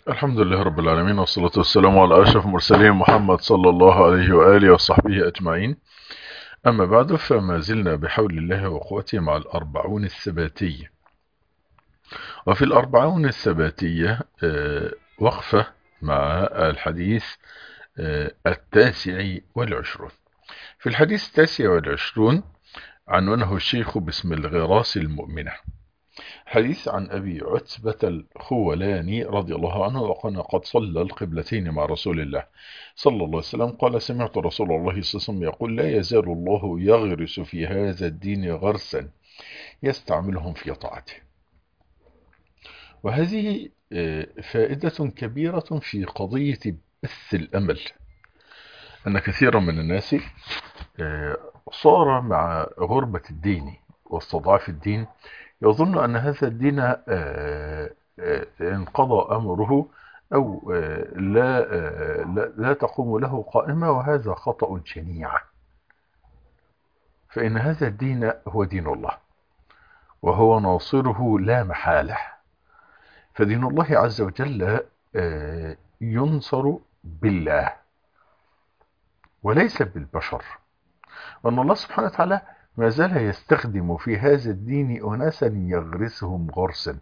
الحمد لله رب العالمين والصلاة والسلام على أشرف المرسلين محمد صلى الله عليه وآله وصحبه أجمعين أما بعد فما زلنا بحول الله وقوته مع الأربعون الثباتية وفي الأربعون الثباتية آه، وقفة مع الحديث آه، التاسع والعشرون في الحديث التاسع والعشرون عنوانه الشيخ باسم الغراس المؤمنة حديث عن أبي عتبة الخولاني رضي الله عنه وقال قد صلى القبلتين مع رسول الله صلى الله عليه وسلم قال سمعت رسول الله صلى الله عليه وسلم يقول لا يزال الله يغرس في هذا الدين غرسا يستعملهم في طاعته وهذه آه، فائدة كبيرة في قضية بث الأمل أن كثيرا من الناس آه، صار مع غربة الدين واستضعاف الدين يظن أن هذا الدين آه، آه، انقضى أمره أو آه، لا, لا, لا تقوم له قائمة وهذا خطأ شنيع فإن هذا الدين هو دين الله وهو ناصره لا محالة فدين الله عز وجل ينصر بالله وليس بالبشر وأن الله سبحانه وتعالى ما زال يستخدم في هذا الدين أناسا يغرسهم غرسا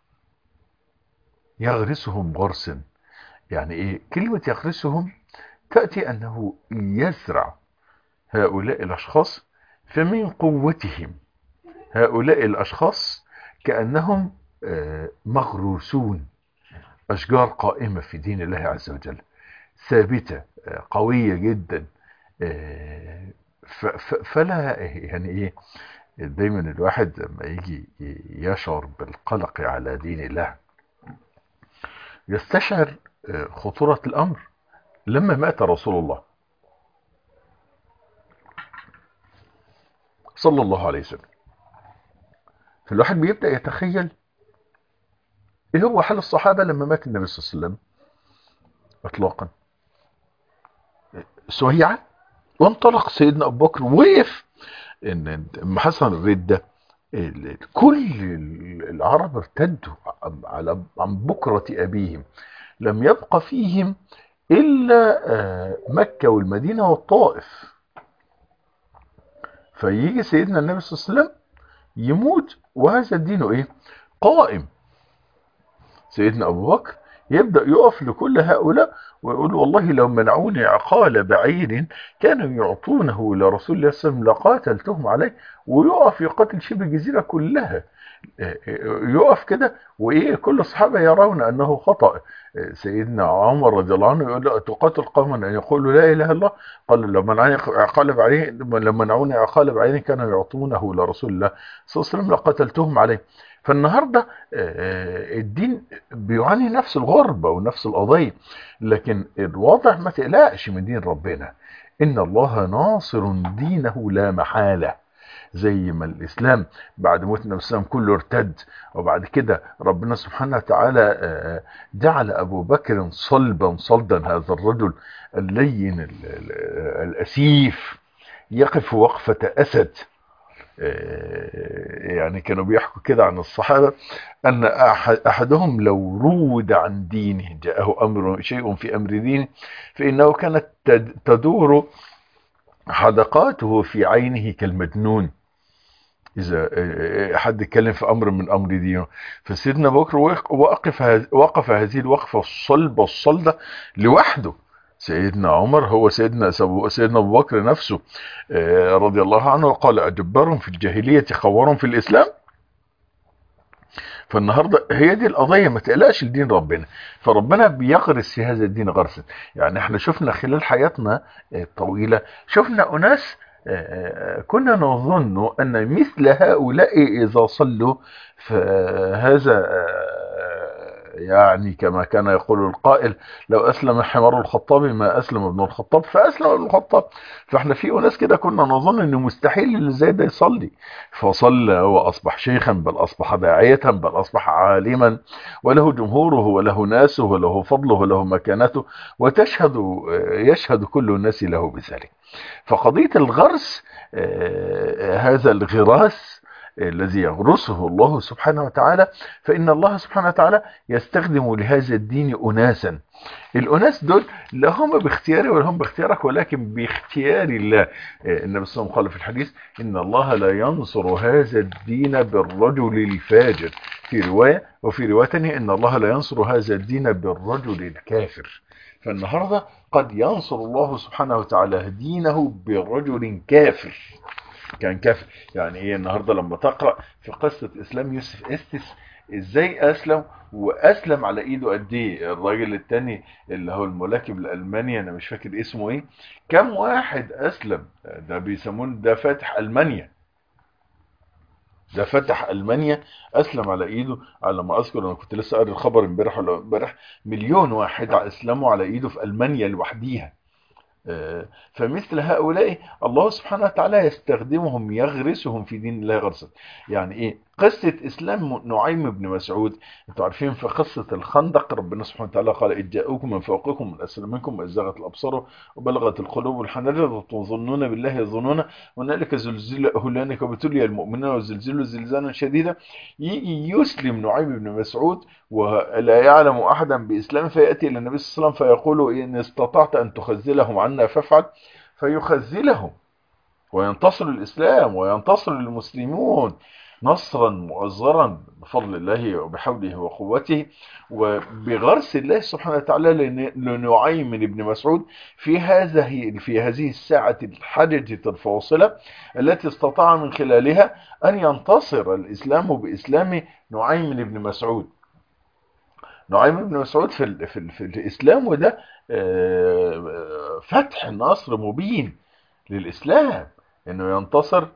يغرسهم غرسا يعني إيه كلمة يغرسهم تأتي أنه يزرع هؤلاء الأشخاص فمن قوتهم هؤلاء الأشخاص كأنهم مغروسون أشجار قائمة في دين الله عز وجل ثابتة قوية جدا فلا يعني ايه دايما الواحد لما يجي يشعر بالقلق على دين الله يستشعر خطورة الأمر لما مات رسول الله صلى الله عليه وسلم فالواحد بيبدأ يتخيل ايه هو حال الصحابة لما مات النبي صلى الله عليه وسلم اطلاقا سهيعة وانطلق سيدنا ابو بكر وقف ان لما حصل الردة كل العرب ارتدوا على عن بكرة ابيهم لم يبقى فيهم الا مكة والمدينة والطائف فيجي سيدنا النبي صلى الله عليه وسلم يموت وهذا الدين ايه قائم سيدنا ابو بكر يبدأ يقف لكل هؤلاء ويقول والله لو منعوني عقال بعير كانوا يعطونه لرسول الله صلى الله عليه وسلم لقاتلتهم عليه ويقف يقاتل شبه الجزيرة كلها يقف كده وايه كل الصحابة يرون انه خطأ سيدنا عمر رضي الله عنه يقول له تقاتل قوما ان يقولوا لا اله الا الله قال لو منعوني عقال بعير لو منعوني عقال بعير كانوا يعطونه لرسول الله صلى الله عليه وسلم لقاتلتهم عليه فالنهاردة الدين بيعاني نفس الغربة ونفس القضية لكن الوضع ما تقلقش من دين ربنا إن الله ناصر دينه لا محالة زي ما الإسلام بعد موت النبي صلى الله عليه وسلم كله ارتد وبعد كده ربنا سبحانه وتعالى جعل أبو بكر صلبا صلدا هذا الرجل اللين الأسيف يقف وقفة أسد يعني كانوا بيحكوا كده عن الصحابة أن أحدهم لو رود عن دينه جاءه أمر شيء في أمر دينه فإنه كانت تدور حدقاته في عينه كالمجنون إذا حد اتكلم في أمر من أمر دينه فسيدنا بكر وقف, وقف هذه الوقفة الصلبة الصلدة لوحده سيدنا عمر هو سيدنا سيدنا ابو بكر نفسه رضي الله عنه قال اجبار في الجاهليه خوار في الاسلام فالنهارده هي دي القضيه ما تقلقش لدين ربنا فربنا بيغرس في هذا الدين غرسا يعني احنا شفنا خلال حياتنا الطويله شفنا اناس كنا نظن ان مثل هؤلاء اذا صلوا فهذا يعني كما كان يقول القائل لو أسلم حمار الخطاب ما أسلم ابن الخطاب فأسلم ابن الخطاب فاحنا في ناس كده كنا نظن انه مستحيل اللي زي ده يصلي فصلى وأصبح شيخا بل أصبح داعية بل أصبح عالما وله جمهوره وله ناسه وله فضله وله مكانته وتشهد يشهد كل الناس له بذلك فقضية الغرس هذا الغراس الذي يغرسه الله سبحانه وتعالى فإن الله سبحانه وتعالى يستخدم لهذا الدين أناسا الأناس دول لا هم باختياري ولا هم باختيارك ولكن باختيار الله النبي صلى الله عليه وسلم قال في الحديث إن الله لا ينصر هذا الدين بالرجل الفاجر في رواية وفي رواية تانية إن الله لا ينصر هذا الدين بالرجل الكافر فالنهاردة قد ينصر الله سبحانه وتعالى دينه برجل كافر كان كافر يعني ايه النهارده لما تقرا في قصه اسلام يوسف استس ازاي اسلم واسلم على ايده قد ايه الراجل التاني اللي هو الملاكم الالماني انا مش فاكر اسمه ايه كم واحد اسلم ده بيسموه ده فاتح المانيا ده فتح المانيا اسلم على ايده على ما اذكر انا كنت لسه قاري الخبر امبارح ولا امبارح مليون واحد اسلموا على ايده في المانيا لوحديها فمثل هؤلاء الله سبحانه وتعالى يستخدمهم يغرسهم في دين الله غرسا يعني ايه قصة اسلام نعيم بن مسعود انتوا عارفين في قصة الخندق ربنا سبحانه وتعالى قال إذ جاءوكم من فوقكم من اسفل منكم واذ زاغت الابصار وبلغت القلوب الحناجر وتظنون بالله يظنون هنالك زلزل هنالك ابتلي المؤمنون وزلزلوا زلزالا شديدا يجي يسلم نعيم بن مسعود ولا يعلم احدا باسلام فياتي الى النبي صلى الله عليه وسلم فيقول ان استطعت ان تخزلهم عنا فافعل فيخزلهم وينتصر الاسلام وينتصر المسلمون نصرا مؤزرا بفضل الله وبحوله وقوته وبغرس الله سبحانه وتعالى لنعيم بن مسعود في هذه في هذه الساعة الحججة الفاصلة التي استطاع من خلالها أن ينتصر الإسلام بإسلام نعيم بن مسعود نعيم بن مسعود في, ال في, ال في الإسلام وده فتح نصر مبين للإسلام إنه ينتصر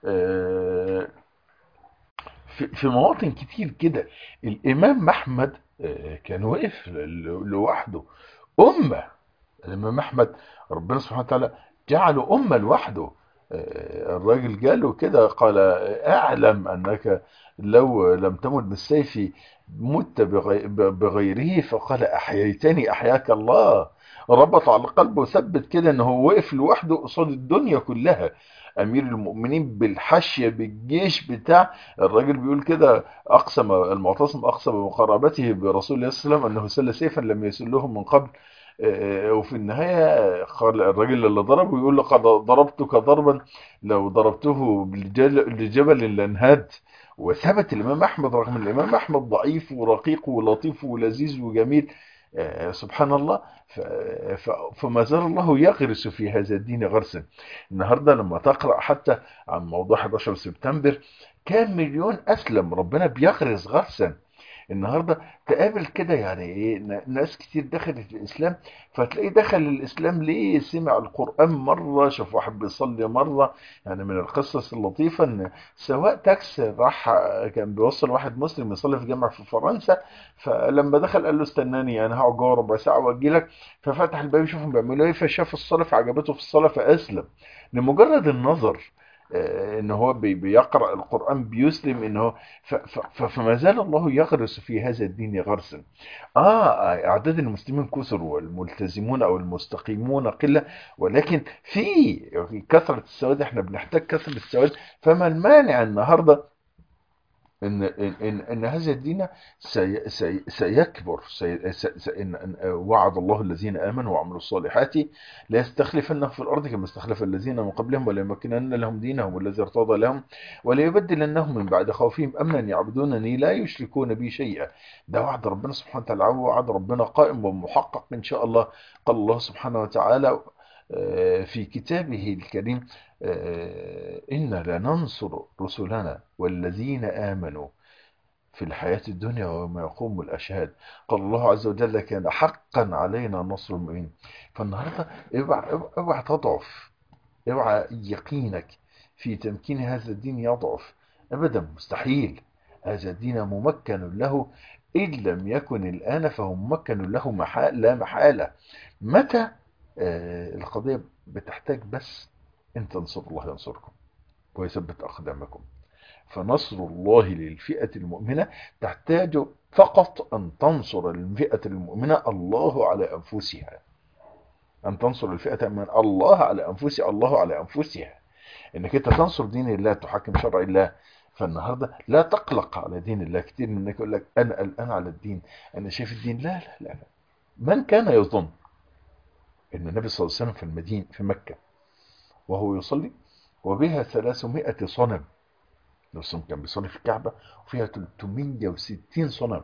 في مواطن كتير كده الامام احمد كان واقف لوحده امه الامام احمد ربنا سبحانه وتعالى جعله امه لوحده الراجل جاله كده قال اعلم انك لو لم تمت بالسيف مت بغيره فقال احييتني احياك الله ربط على قلبه وثبت كده ان هو وقف لوحده قصاد الدنيا كلها امير المؤمنين بالحشيه بالجيش بتاع الراجل بيقول كده اقسم المعتصم اقسم بمقاربته برسول الله صلى الله عليه وسلم انه سل سيفا لم يسلهم من قبل وفي النهاية قال الراجل اللي ضربه يقول لقد ضربتك ضربا لو ضربته لجبل لانهاد وثبت الإمام أحمد رغم الإمام أحمد ضعيف ورقيق ولطيف ولذيذ وجميل سبحان الله فما زال الله يغرس في هذا الدين غرسا النهاردة لما تقرأ حتى عن موضوع 11 سبتمبر كام مليون أسلم ربنا بيغرس غرسا النهاردة تقابل كده يعني ايه ناس كتير دخلت الاسلام فتلاقيه دخل الاسلام ليه سمع القرآن مرة شاف واحد بيصلي مرة يعني من القصص اللطيفة ان سواء تاكس راح كان بيوصل واحد مسلم يصلي في جامعة في فرنسا فلما دخل قال له استناني انا هقعد جوه ربع ساعة واجي لك ففتح الباب يشوفهم بيعملوا ايه فشاف الصلاة فعجبته في الصلاة فاسلم لمجرد النظر ان هو بيقرأ القرآن بيسلم ان هو فما زال الله يغرس في هذا الدين غرسا اه اعداد المسلمين كثر والملتزمون او المستقيمون قلة ولكن في كثرة السواد احنا بنحتاج كثرة السواد فما المانع النهاردة ان ان ان هذا الدين سي سي سيكبر سي سي إن وعد الله الذين امنوا وعملوا الصالحات لا يستخلفنهم في الارض كما استخلف الذين من قبلهم ولا يمكنن لهم دينهم الذي ارتضى لهم ولا يبدلنهم من بعد خوفهم امنا يعبدونني لا يشركون بي شيئا ده وعد ربنا سبحانه وتعالى وعد ربنا قائم ومحقق ان شاء الله قال الله سبحانه وتعالى في كتابه الكريم إنا لننصر رسلنا والذين آمنوا في الحياة الدنيا وما يقوم الأشهاد قال الله عز وجل كان حقا علينا نصر المؤمنين فالنهاردة اوعى اوعى تضعف اوعى يقينك في تمكين هذا الدين يضعف أبدا مستحيل هذا الدين ممكن له إن لم يكن الآن فهو ممكن له محال لا محالة متى آه القضية بتحتاج بس ان تنصروا الله ينصركم ويثبت أقدامكم فنصر الله للفئة المؤمنة تحتاج فقط أن تنصر الفئة المؤمنة الله على أنفسها أن تنصر الفئة من الله على أنفسها الله على أنفسها إنك أنت تنصر دين الله تحكم شرع الله فالنهارده لا تقلق على دين الله كتير منك يقول لك انا قلقان على الدين انا شايف الدين لا لا لا, لا. من كان يظن ان النبي صلى الله عليه وسلم في المدينه في مكه وهو يصلي وبها 300 صنم الرسول كان بيصلي في الكعبه وفيها 360 صنم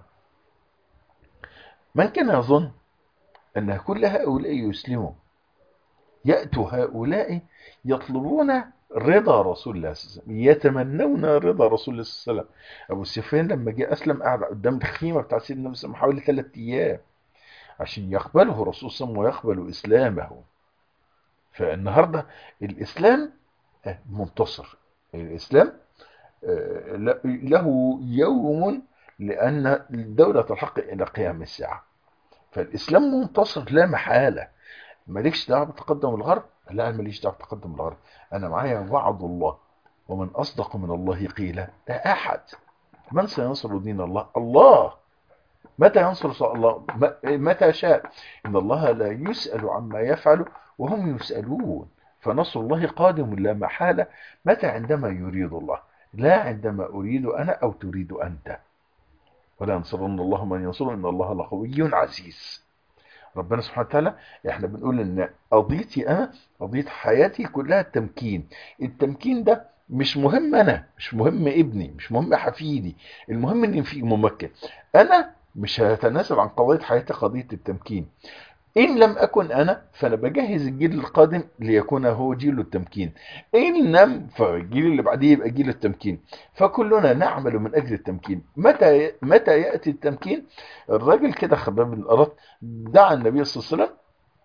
من كان يظن ان كل هؤلاء يسلموا ياتوا هؤلاء يطلبون رضا رسول الله صلى الله عليه وسلم يتمنون رضا رسول الله صلى الله عليه وسلم ابو سفيان لما جه اسلم قعد قدام الخيمه بتاع سيدنا النبي صلى الله عليه وسلم حوالي ثلاث ايام عشان يقبله الرسول صلى الله عليه وسلم ويقبل اسلامه فالنهارده الاسلام منتصر الاسلام له يوم لان دوله الحق الى قيام الساعه فالاسلام منتصر لا محاله مالكش دعوه بتقدم الغرب لا ماليش دعوه بتقدم الغرب انا معايا وعد الله ومن اصدق من الله قيلا لا احد من سينصر دين الله الله متى ينصر الله متى شاء ان الله لا يسال عما يفعل وهم يسالون فنصر الله قادم لا محاله متى عندما يريد الله لا عندما اريد انا او تريد انت ولا ينصرن الله من ينصره ان الله لقوي عزيز ربنا سبحانه وتعالى احنا بنقول ان قضيتي انا قضيه حياتي كلها التمكين التمكين ده مش مهم انا مش مهم ابني مش مهم حفيدي المهم ان في ممكن انا مش هتنازل عن قضيه حياتي قضيه التمكين إن لم أكن أنا فأنا بجهز الجيل القادم ليكون هو جيل التمكين إن لم فالجيل اللي بعديه يبقى جيل التمكين فكلنا نعمل من أجل التمكين متى متى يأتي التمكين الراجل كده خباب بن الأرط دعا النبي صلى الله عليه وسلم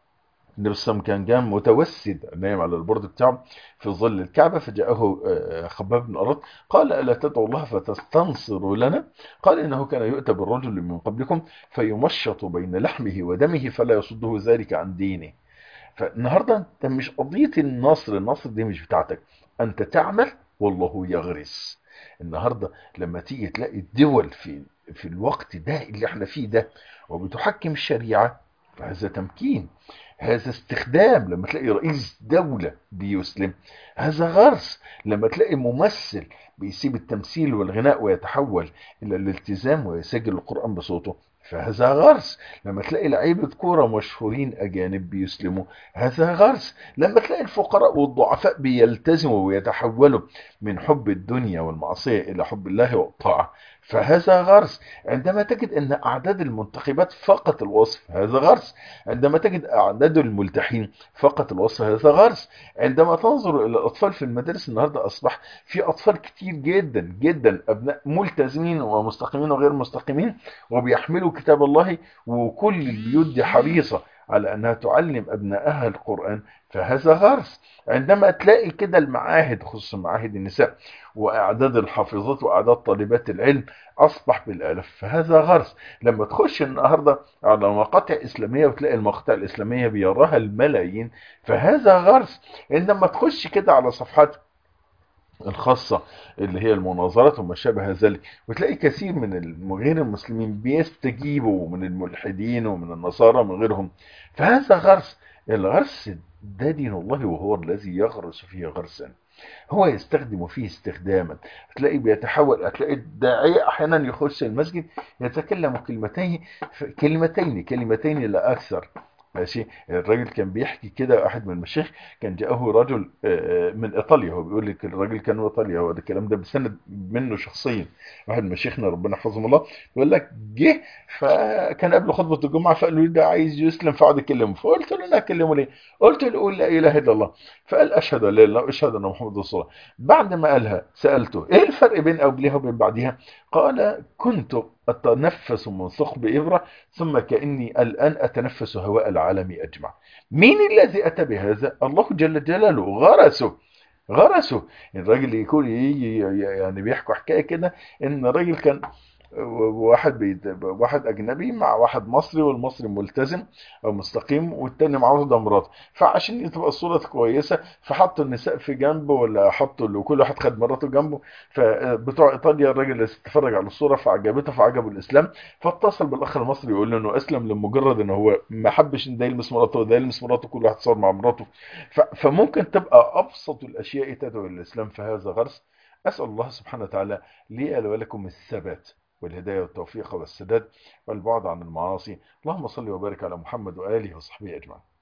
النبي صلى الله عليه وسلم كان جام متوسد نايم على البرد بتاعه في ظل الكعبة فجاءه خباب بن الأرط قال ألا تدعو الله فتستنصر لنا قال إنه كان يؤتى بالرجل من قبلكم فيمشط بين لحمه ودمه فلا يصده ذلك عن دينه فالنهاردة أنت مش قضية النصر النصر دي مش بتاعتك أنت تعمل والله يغرس النهاردة لما تيجي تلاقي الدول في في الوقت ده اللي احنا فيه ده وبتحكم الشريعة فهذا تمكين هذا استخدام لما تلاقي رئيس دولة بيسلم هذا غرس لما تلاقي ممثل بيسيب التمثيل والغناء ويتحول إلى الالتزام ويسجل القرآن بصوته فهذا غرس لما تلاقي لعيبة كورة مشهورين أجانب بيسلموا هذا غرس لما تلاقي الفقراء والضعفاء بيلتزموا ويتحولوا من حب الدنيا والمعصية إلى حب الله والطاعة فهذا غرس عندما تجد أن أعداد المنتخبات فقط الوصف هذا غرس عندما تجد أعداد الملتحين فقط الوصف هذا غرس عندما تنظر إلى الأطفال في المدارس النهاردة أصبح في أطفال كتير جدا جدا أبناء ملتزمين ومستقيمين وغير مستقيمين وبيحملوا كتاب الله وكل البيوت دي حريصة على أنها تعلم أبنائها القرآن فهذا غرس عندما تلاقي كده المعاهد خصوصا معاهد النساء وأعداد الحافظات وأعداد طالبات العلم أصبح بالآلاف فهذا غرس لما تخش النهاردة على مقاطع إسلامية وتلاقي المقاطع الإسلامية بيراها الملايين فهذا غرس عندما تخش كده على صفحات الخاصة اللي هي المناظرات وما شابه ذلك وتلاقي كثير من غير المسلمين بيستجيبوا من الملحدين ومن النصارى من غيرهم فهذا غرس الغرس ده دين الله وهو الذي يغرس فيه غرسا هو يستخدم فيه استخداما هتلاقي بيتحول هتلاقي الداعية احيانا يخش المسجد يتكلم كلمتين كلمتين كلمتين لا اكثر ماشي الراجل كان بيحكي كده احد من المشايخ كان جاءه رجل من ايطاليا هو بيقول لك الراجل كان من ايطاليا هو ده الكلام ده بسند منه شخصيا واحد من مشايخنا ربنا يحفظهم الله بيقول لك جه فكان قبل خطبه الجمعه فقالوا لي ده عايز يسلم فقعد يكلمه فقلت له انا اكلمه ليه؟ قلت له قول لا اله الا الله فقال اشهد ان لا اله الا الله اشهد ان محمد رسول الله بعد ما قالها سالته ايه الفرق بين قبلها وبين بعدها؟ قال كنت أتنفس من ثقب إبرة ثم كأني الآن أتنفس هواء العالم أجمع مين الذي أتى بهذا الله جل جلاله غرسه غرسه الراجل يكون يعني بيحكوا حكاية كده ان الراجل كان واحد بيت... واحد اجنبي مع واحد مصري والمصري ملتزم او مستقيم والتاني معاه ده مراته فعشان تبقى الصوره كويسه فحطوا النساء في جنبه ولا حطوا كل واحد خد مراته جنبه فبتوع ايطاليا الراجل اللي اتفرج على الصوره فعجبته فعجبه الاسلام فاتصل بالاخ المصري يقول له انه اسلم لمجرد ان هو ما حبش ان ده يلمس مراته وده يلمس مراته كل واحد صار مع مراته ف... فممكن تبقى ابسط الاشياء تدعو الى الاسلام فهذا غرس أسأل الله سبحانه وتعالى لي ولكم الثبات والهداية والتوفيق والسداد والبعد عن المعاصي اللهم صل وبارك على محمد وآله وصحبه أجمعين